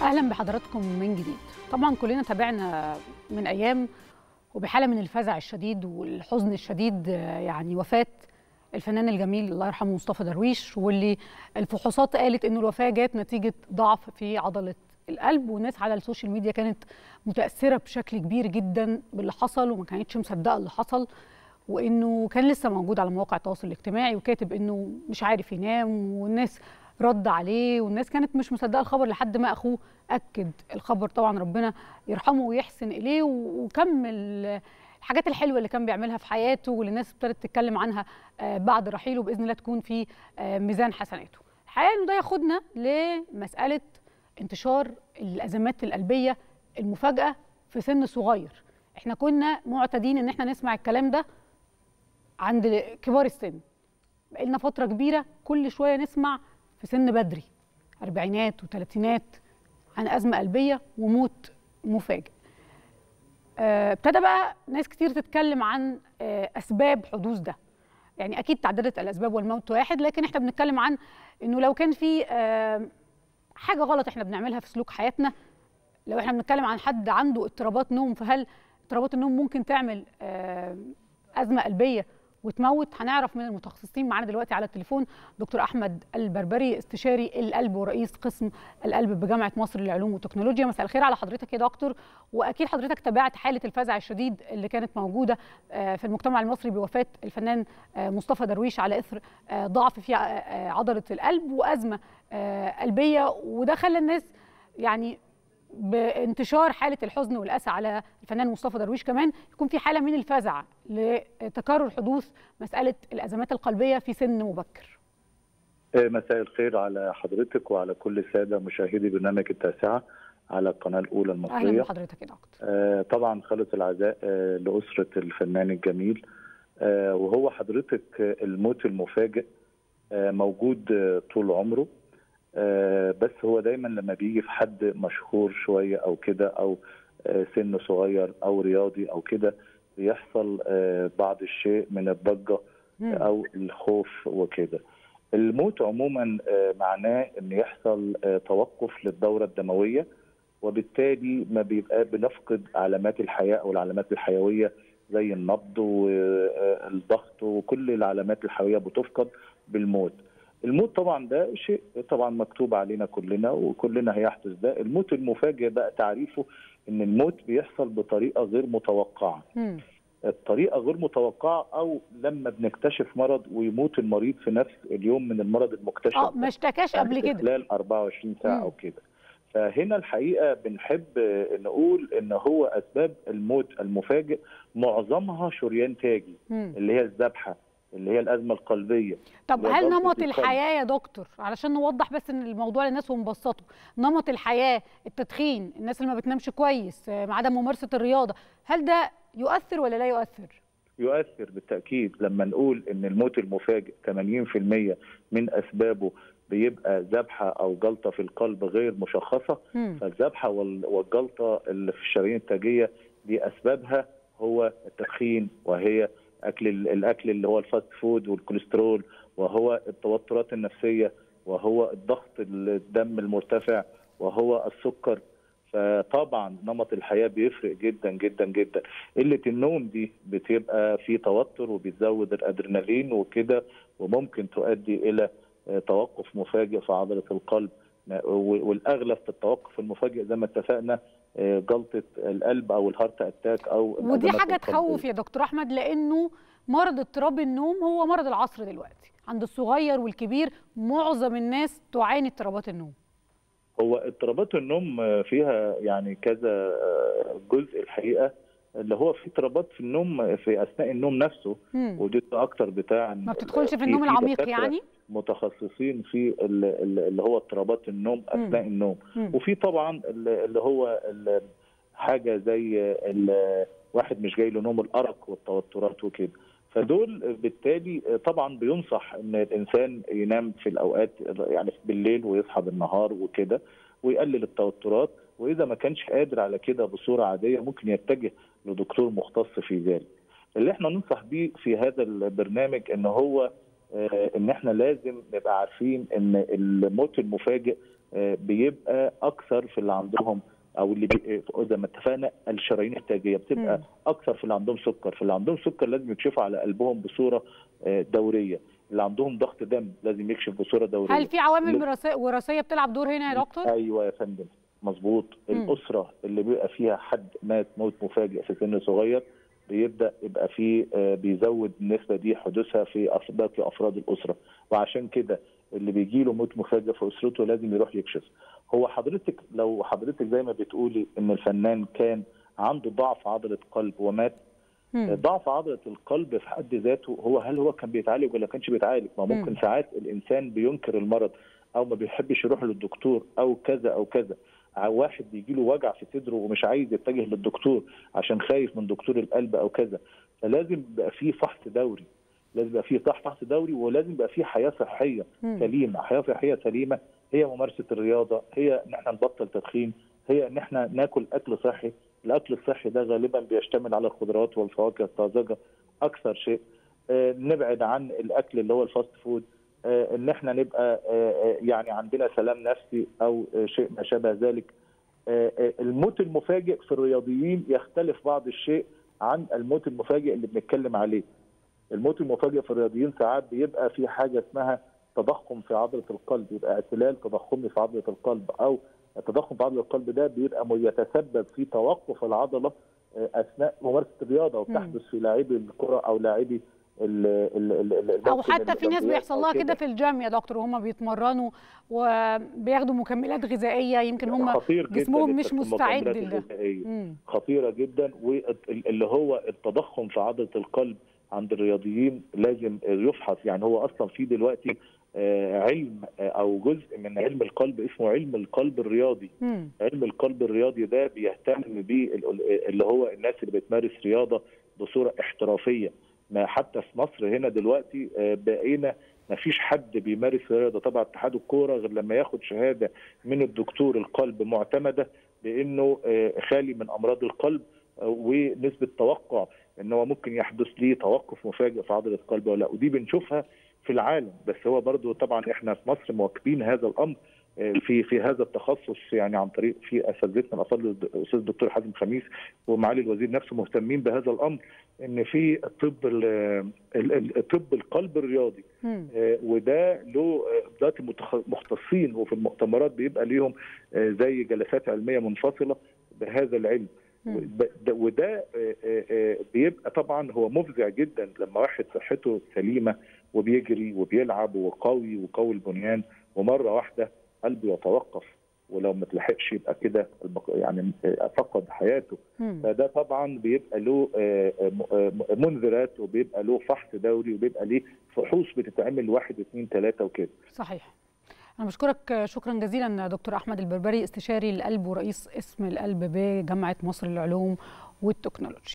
اهلا بحضراتكم من جديد طبعا كلنا تابعنا من ايام وبحاله من الفزع الشديد والحزن الشديد يعني وفاه الفنان الجميل الله يرحمه مصطفى درويش واللي الفحوصات قالت انه الوفاه جت نتيجه ضعف في عضله القلب والناس على السوشيال ميديا كانت متاثره بشكل كبير جدا باللي حصل وما كانتش مصدقه اللي حصل وانه كان لسه موجود على مواقع التواصل الاجتماعي وكاتب انه مش عارف ينام والناس رد عليه والناس كانت مش مصدقه الخبر لحد ما اخوه اكد الخبر طبعا ربنا يرحمه ويحسن اليه وكمل الحاجات الحلوه اللي كان بيعملها في حياته واللي الناس ابتدت تتكلم عنها بعد رحيله باذن الله تكون في ميزان حسناته. الحقيقه انه ده ياخدنا لمساله انتشار الازمات القلبيه المفاجاه في سن صغير. احنا كنا معتادين ان احنا نسمع الكلام ده عند كبار السن. بقالنا فتره كبيره كل شويه نسمع في سن بدري اربعينات وثلاثينات عن ازمه قلبيه وموت مفاجئ. ابتدى بقى ناس كتير تتكلم عن اسباب حدوث ده يعني اكيد تعددت الاسباب والموت واحد لكن احنا بنتكلم عن انه لو كان في حاجه غلط احنا بنعملها في سلوك حياتنا لو احنا بنتكلم عن حد عنده اضطرابات نوم فهل اضطرابات النوم ممكن تعمل ازمه قلبيه وتموت هنعرف من المتخصصين معانا دلوقتي على التليفون دكتور احمد البربري استشاري القلب ورئيس قسم القلب بجامعه مصر للعلوم والتكنولوجيا مساء الخير على حضرتك يا دكتور واكيد حضرتك تابعت حاله الفزع الشديد اللي كانت موجوده في المجتمع المصري بوفاه الفنان مصطفى درويش على اثر ضعف في عضله القلب وازمه قلبيه وده خلى الناس يعني بانتشار حاله الحزن والاسى على الفنان مصطفى درويش كمان يكون في حاله من الفزع لتكرر حدوث مساله الازمات القلبيه في سن مبكر. مساء الخير على حضرتك وعلى كل الساده مشاهدي برنامج التاسعه على القناه الاولى المصريه. اهلا بحضرتك يا دكتور. آه طبعا خالص العزاء آه لاسره الفنان الجميل آه وهو حضرتك الموت المفاجئ آه موجود آه طول عمره آه بس هو دايما لما بيجي في حد مشهور شويه او كده او آه سن صغير او رياضي او كده بيحصل آه بعض الشيء من الضجه او الخوف وكده. الموت عموما معناه ان يحصل توقف للدوره الدمويه وبالتالي ما بيبقى بنفقد علامات الحياه او العلامات الحيويه زي النبض والضغط وكل العلامات الحيويه بتفقد بالموت. الموت طبعا ده شيء طبعا مكتوب علينا كلنا وكلنا هيحدث ده الموت المفاجئ بقى تعريفه ان الموت بيحصل بطريقه غير متوقعه م. الطريقه غير متوقعه او لما بنكتشف مرض ويموت المريض في نفس اليوم من المرض المكتشف اه ما اشتكاش قبل كده خلال 24 ساعه م. او كده فهنا الحقيقه بنحب نقول ان هو اسباب الموت المفاجئ معظمها شريان تاجي م. اللي هي الذبحه اللي هي الازمه القلبيه طب هل نمط الحياه يا دكتور علشان نوضح بس ان الموضوع للناس ونبسطه نمط الحياه التدخين الناس اللي ما بتنامش كويس عدم ممارسه الرياضه هل ده يؤثر ولا لا يؤثر يؤثر بالتاكيد لما نقول ان الموت المفاجئ 80% من اسبابه بيبقى ذبحه او جلطه في القلب غير مشخصه م. فالذبحه والجلطه اللي في الشرايين التاجيه دي اسبابها هو التدخين وهي اكل الاكل اللي هو الفاست فود والكوليسترول وهو التوترات النفسيه وهو الضغط الدم المرتفع وهو السكر فطبعا نمط الحياه بيفرق جدا جدا جدا قله النوم دي بتبقى في توتر وبتزود الادرينالين وكده وممكن تؤدي الى توقف مفاجئ في عضله القلب والاغلب في التوقف المفاجئ زي ما اتفقنا جلطه القلب او الهارت اتاك او ودي حاجه تخوف يا دكتور احمد لانه مرض اضطراب النوم هو مرض العصر دلوقتي عند الصغير والكبير معظم الناس تعاني اضطرابات النوم هو اضطرابات النوم فيها يعني كذا جزء الحقيقه اللي هو في اضطرابات في النوم في اثناء النوم نفسه مم. ودي اكتر بتاع ما بتدخلش في النوم العميق يعني متخصصين في اللي هو اضطرابات النوم اثناء مم. النوم مم. وفي طبعا اللي هو حاجه زي واحد مش جاي له نوم الارق والتوترات وكده فدول بالتالي طبعا بينصح ان الانسان ينام في الاوقات يعني بالليل ويصحى بالنهار وكده ويقلل التوترات واذا ما كانش قادر على كده بصوره عاديه ممكن يتجه لدكتور مختص في ذلك. اللي احنا ننصح بيه في هذا البرنامج ان هو ان احنا لازم نبقى عارفين ان الموت المفاجئ بيبقى اكثر في اللي عندهم او اللي بي... زي ما اتفقنا الشرايين التاجيه بتبقى مم. اكثر في اللي عندهم سكر في اللي عندهم سكر لازم يكشفوا على قلبهم بصوره دوريه اللي عندهم ضغط دم لازم يكشف بصوره دوريه هل في عوامل ل- وراثيه وراثيه بتلعب دور هنا يا دكتور؟ ايوه يا فندم مظبوط مم. الاسره اللي بيبقى فيها حد مات موت مفاجئ في سن صغير بيبدا يبقى فيه آه، بيزود النسبه دي حدوثها في أف- باقي افراد الاسره وعشان كده اللي بيجي له موت مفاجئ في اسرته لازم يروح يكشف هو حضرتك لو حضرتك زي ما بتقولي ان الفنان كان عنده ضعف عضله قلب ومات مم. ضعف عضله القلب في حد ذاته هو هل هو كان بيتعالج ولا كانش بيتعالج ما ممكن مم. ساعات الانسان بينكر المرض او ما بيحبش يروح للدكتور او كذا او كذا ع- واحد بيجي له وجع في صدره ومش عايز يتجه للدكتور عشان خايف من دكتور القلب او كذا فلازم يبقى فيه فحص دوري لازم يبقى فيه صح فحص دوري ولازم يبقى فيه حياه صحيه مم. سليمه حياه صحيه سليمه هي ممارسه الرياضه هي ان احنا نبطل تدخين هي ان احنا ناكل اكل صحي الاكل الصحي ده غالبا بيشتمل على الخضروات والفواكه الطازجه اكثر شيء آه، نبعد عن الاكل اللي هو الفاست فود آه، ان احنا نبقى آه، آه، يعني عندنا سلام نفسي او آه، شيء ما شابه ذلك آه، آه، الموت المفاجئ في الرياضيين يختلف بعض الشيء عن الموت المفاجئ اللي بنتكلم عليه الموت المفاجئ في الرياضيين ساعات بيبقى في حاجه اسمها تضخم في عضله القلب يبقى اعتلال تضخمي في عضله القلب او التضخم في عضله القلب ده بيبقى م- يتسبب في توقف العضله آه، اثناء ممارسه الرياضه وبتحدث في لاعبي الكره او لاعبي ال- ال- ال- ال- او ممكن حتى في ناس الأولمبياد بيحصل أو لها كده في الجيم يا دكتور وهم بيتمرنوا وبياخدوا مكملات غذائيه يمكن هم خطير جدا جسمهم مش المكملات مستعد ل- الغذائية. مم. خطيره جدا واللي هو التضخم في عضله القلب عند الرياضيين لازم يفحص يعني هو اصلا في دلوقتي آه، علم آه، او جزء من علم القلب اسمه علم القلب الرياضي مم. علم القلب الرياضي ده بيهتم بيه ال- اللي هو الناس اللي بتمارس رياضه بصوره احترافيه ما حتى في مصر هنا دلوقتي آه، بقينا ما فيش حد بيمارس رياضه طبعا اتحاد الكوره غير لما ياخد شهاده من الدكتور القلب معتمده بانه آه، خالي من امراض القلب آه، ونسبه توقع ان هو ممكن يحدث ليه توقف مفاجئ في عضله القلب ولا لا ودي بنشوفها في العالم بس هو برضو طبعا احنا في مصر مواكبين هذا الامر آه، في في هذا التخصص يعني عن طريق في اساتذتنا الافاضل الاستاذ الدكتور حازم خميس ومعالي الوزير نفسه مهتمين بهذا الامر ان في الطب ال- ال- ال- طب القلب الرياضي مم. آه، وده له آه، ذات متخ- مختصين وفي المؤتمرات بيبقى ليهم آه، زي جلسات علميه منفصله بهذا العلم مم. وب- ده- وده آه، آه، آه، بيبقى طبعا هو مفزع جدا لما واحد صحته سليمه وبيجري وبيلعب وقوي وقوي البنيان ومره واحده قلبه يتوقف ولو ما تلحقش يبقى كده البق- يعني آه، فقد حياته مم. فده طبعا بيبقى له آه، آه، آه، منذرات وبيبقى له فحص دوري وبيبقى ليه فحوص بتتعمل واحد اثنين ثلاثه وكده صحيح أنا بشكرك شكرا جزيلا دكتور أحمد البربري استشاري القلب ورئيس اسم القلب بجامعة مصر للعلوم والتكنولوجيا